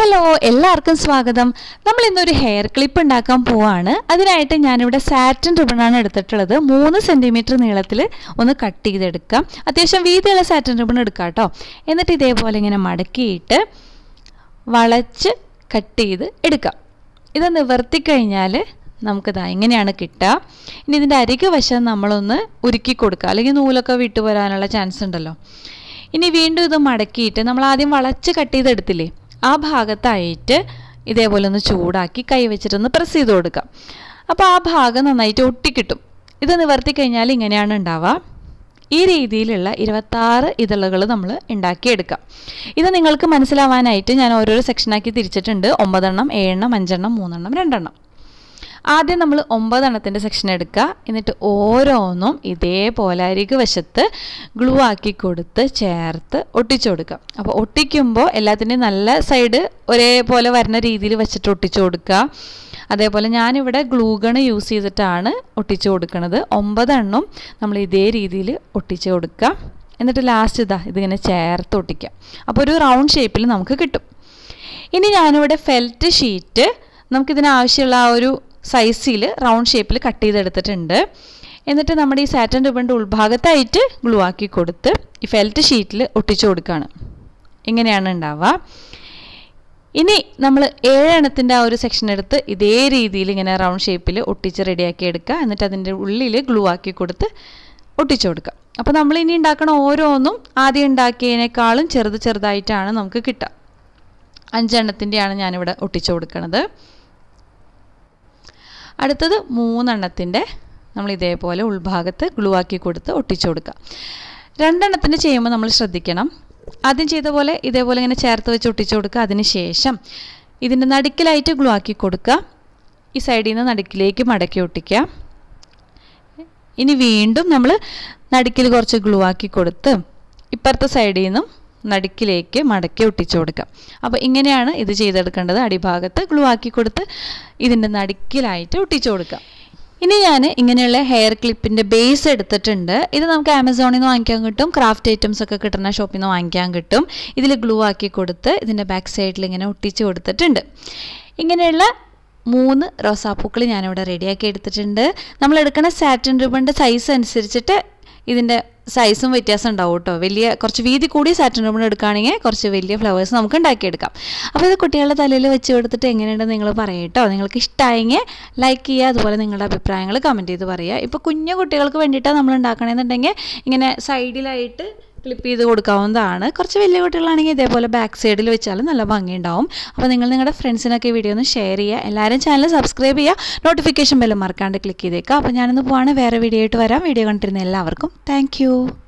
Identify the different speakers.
Speaker 1: hello എല്ലാവർക്കും സ്വാഗതം നമ്മൾ ഇന്നൊരു ഹെയർ ക്ലിപ്പ് ഉണ്ടാക്കാൻ പോവാണ് അതിനായിട്ട് ഞാനിവിടെ സാറ്റിൻ റിബണാണ് എടുത്തിട്ടുള്ളത് മൂന്ന് സെൻറ്റിമീറ്റർ നീളത്തിൽ ഒന്ന് കട്ട് ചെയ്തെടുക്കാം അത്യാവശ്യം വീതിയുള്ള സാറ്റിൻ റിബൺ എടുക്കാം കേട്ടോ എന്നിട്ട് ഇതേപോലെ ഇങ്ങനെ മടക്കിയിട്ട് വളച്ച് കട്ട് ചെയ്ത് എടുക്കാം ഇത് നിവർത്തി കഴിഞ്ഞാൽ നമുക്കിതാ ഇങ്ങനെയാണ് കിട്ടുക ഇനി ഇതിൻ്റെ അരികു വശം നമ്മളൊന്ന് ഉരുക്കി കൊടുക്കുക അല്ലെങ്കിൽ നൂലൊക്കെ വിട്ടു വരാനുള്ള ചാൻസ് ഉണ്ടല്ലോ ഇനി വീണ്ടും ഇത് മടക്കിയിട്ട് നമ്മൾ ആദ്യം വളച്ച് കട്ട് ചെയ്തെടുത്തില്ലേ ആ ഭാഗത്തായിട്ട് ഇതേപോലെ ഒന്ന് ചൂടാക്കി കൈ വെച്ചിട്ടൊന്ന് പ്രസ് ചെയ്ത് കൊടുക്കാം അപ്പോൾ ആ ഭാഗം നന്നായിട്ട് ഒട്ടിക്കിട്ടും ഇത് നിവർത്തി കഴിഞ്ഞാൽ ഇങ്ങനെയാണ് ഉണ്ടാവുക ഈ രീതിയിലുള്ള ഇരുപത്താറ് ഇതളുകൾ നമ്മൾ ഉണ്ടാക്കിയെടുക്കാം ഇത് നിങ്ങൾക്ക് മനസ്സിലാവാനായിട്ട് ഞാൻ ഓരോരോ സെക്ഷനാക്കി തിരിച്ചിട്ടുണ്ട് ഒമ്പതെണ്ണം ഏഴെണ്ണം അഞ്ചെണ്ണം മൂന്നെണ്ണം രണ്ടെണ്ണം ആദ്യം നമ്മൾ ഒമ്പതെണ്ണത്തിൻ്റെ സെക്ഷൻ എടുക്കുക എന്നിട്ട് ഓരോന്നും ഇതേപോലെ അരികു വശത്ത് ഗ്ലൂ ആക്കി കൊടുത്ത് ചേർത്ത് ഒട്ടിച്ചു കൊടുക്കുക അപ്പോൾ ഒട്ടിക്കുമ്പോൾ എല്ലാത്തിൻ്റെയും നല്ല സൈഡ് ഒരേപോലെ വരുന്ന രീതിയിൽ വെച്ചിട്ട് ഒട്ടിച്ചു കൊടുക്കുക അതേപോലെ ഞാനിവിടെ ഗ്ലൂഗൺ യൂസ് ചെയ്തിട്ടാണ് ഒട്ടിച്ചു കൊടുക്കുന്നത് ഒമ്പതെണ്ണം നമ്മൾ ഇതേ രീതിയിൽ ഒട്ടിച്ചു കൊടുക്കുക എന്നിട്ട് ലാസ്റ്റ് ഇതാ ഇതിങ്ങനെ ചേർത്ത് ഒട്ടിക്കുക അപ്പോൾ ഒരു റൗണ്ട് ഷേപ്പിൽ നമുക്ക് കിട്ടും ഇനി ഞാനിവിടെ ഫെൽറ്റ് ഷീറ്റ് നമുക്കിതിന് ആവശ്യമുള്ള ആ ഒരു സൈസിൽ റൗണ്ട് ഷേപ്പിൽ കട്ട് ചെയ്തെടുത്തിട്ടുണ്ട് എന്നിട്ട് നമ്മുടെ ഈ സാറ്റൻ റിബണിൻ്റെ ഉൾഭാഗത്തായിട്ട് ഗ്ലൂ ആക്കി കൊടുത്ത് ഈ ഫെൽറ്റ് ഷീറ്റിൽ ഒട്ടിച്ചു കൊടുക്കുകയാണ് ഇങ്ങനെയാണ് ഉണ്ടാവുക ഇനി നമ്മൾ ഏഴെണ്ണത്തിൻ്റെ ആ ഒരു സെക്ഷൻ എടുത്ത് ഇതേ രീതിയിൽ ഇങ്ങനെ റൗണ്ട് ഷേപ്പിൽ ഒട്ടിച്ച് റെഡിയാക്കി എടുക്കുക എന്നിട്ട് അതിൻ്റെ ഉള്ളിൽ ഗ്ലൂ ആക്കി കൊടുത്ത് ഒട്ടിച്ചു കൊടുക്കുക അപ്പോൾ നമ്മൾ ഇനി ഉണ്ടാക്കണ ഓരോന്നും ആദ്യം ഉണ്ടാക്കിയതിനേക്കാളും ചെറുത് ചെറുതായിട്ടാണ് നമുക്ക് കിട്ടുക അഞ്ചെണ്ണത്തിൻ്റെയാണ് ഞാനിവിടെ ഒട്ടിച്ചു കൊടുക്കുന്നത് അടുത്തത് മൂന്നെണ്ണത്തിൻ്റെ നമ്മൾ ഇതേപോലെ ഉൾഭാഗത്ത് ഗ്ലൂ ആക്കി കൊടുത്ത് ഒട്ടിച്ചു കൊടുക്കുക രണ്ടെണ്ണത്തിന് ചെയ്യുമ്പോൾ നമ്മൾ ശ്രദ്ധിക്കണം ആദ്യം ചെയ്ത പോലെ ഇതേപോലെ ഇങ്ങനെ ചേർത്ത് വെച്ച് ഒട്ടിച്ചു കൊടുക്കുക അതിന് ശേഷം ഇതിൻ്റെ നടുക്കിലായിട്ട് ഗ്ലൂ ആക്കി കൊടുക്കുക ഈ സൈഡിൽ നിന്ന് നടുക്കിലേക്ക് മടക്കി ഒട്ടിക്കുക ഇനി വീണ്ടും നമ്മൾ നടുക്കിൽ കുറച്ച് ഗ്ലൂ ആക്കി കൊടുത്ത് ഇപ്പുറത്തെ സൈഡിൽ നിന്നും നടുക്കിലേക്ക് മടക്കി ഒട്ടിച്ചു കൊടുക്കാം അപ്പോൾ ഇങ്ങനെയാണ് ഇത് ചെയ്തെടുക്കേണ്ടത് അടിഭാഗത്ത് ഗ്ലൂ ആക്കി കൊടുത്ത് ഇതിൻ്റെ നടുക്കിലായിട്ട് ഒട്ടിച്ചു കൊടുക്കാം ഇനി ഞാൻ ഇങ്ങനെയുള്ള ഹെയർ ക്ലിപ്പിൻ്റെ ബേസ് എടുത്തിട്ടുണ്ട് ഇത് നമുക്ക് ആമസോണിൽ നിന്ന് വാങ്ങിക്കാൻ കിട്ടും ക്രാഫ്റ്റ് ഐറ്റംസ് ഒക്കെ കിട്ടുന്ന ഷോപ്പിൽ നിന്ന് വാങ്ങിക്കാൻ കിട്ടും ഇതിൽ ഗ്ലൂ ആക്കി കൊടുത്ത് ഇതിൻ്റെ ബാക്ക് സൈഡിൽ ഇങ്ങനെ ഒട്ടിച്ച് കൊടുത്തിട്ടുണ്ട് ഇങ്ങനെയുള്ള മൂന്ന് റോസാപ്പൂക്കൾ ഞാനിവിടെ റെഡിയാക്കി എടുത്തിട്ടുണ്ട് നമ്മൾ എടുക്കുന്ന സാറ്റിൻ റിബണിൻ്റെ സൈസ് അനുസരിച്ചിട്ട് ഇതിൻ്റെ സൈസും വ്യത്യാസം ഉണ്ടാവും കേട്ടോ വലിയ കുറച്ച് വീതി കൂടി സാറ്റിൻ റിബൺ എടുക്കുകയാണെങ്കിൽ കുറച്ച് വലിയ ഫ്ലവേഴ്സ് നമുക്ക് ഉണ്ടാക്കിയെടുക്കാം അപ്പോൾ ഇത് കുട്ടികളുടെ തലയിൽ വെച്ച് കൊടുത്തിട്ട് എങ്ങനെയുണ്ടെന്ന് നിങ്ങൾ പറയാം കേട്ടോ നിങ്ങൾക്ക് ഇഷ്ടമായെങ്കിൽ ലൈക്ക് ചെയ്യുക അതുപോലെ നിങ്ങളുടെ അഭിപ്രായങ്ങൾ കമൻറ്റ് ചെയ്ത് പറയുക ഇപ്പോൾ കുഞ്ഞു കുട്ടികൾക്ക് വേണ്ടിയിട്ടാണ് നമ്മൾ ഉണ്ടാക്കണമെന്നുണ്ടെങ്കിൽ ഇങ്ങനെ സൈഡിലായിട്ട് ക്ലിപ്പ് ചെയ്ത് കൊടുക്കാവുന്നതാണ് കുറച്ച് വലിയ കുട്ടികളാണെങ്കിൽ ഇതേപോലെ ബാക്ക് സൈഡിൽ വെച്ചാലും നല്ല ഭംഗിയുണ്ടാവും അപ്പോൾ നിങ്ങൾ നിങ്ങളുടെ ഫ്രണ്ട്സിനൊക്കെ ഈ വീഡിയോ ഒന്ന് ഷെയർ ചെയ്യുക എല്ലാവരും ചാനൽ സബ്സ്ക്രൈബ് ചെയ്യുക നോട്ടിഫിക്കേഷൻ ബെല്ലും മറക്കാണ്ട് ക്ലിക്ക് ചെയ്തേക്കുക അപ്പോൾ ഞാനിന്ന് പോവാണ് വേറെ വീഡിയോ ആയിട്ട് വരാം വീഡിയോ കണ്ടിരുന്ന എല്ലാവർക്കും താങ്ക്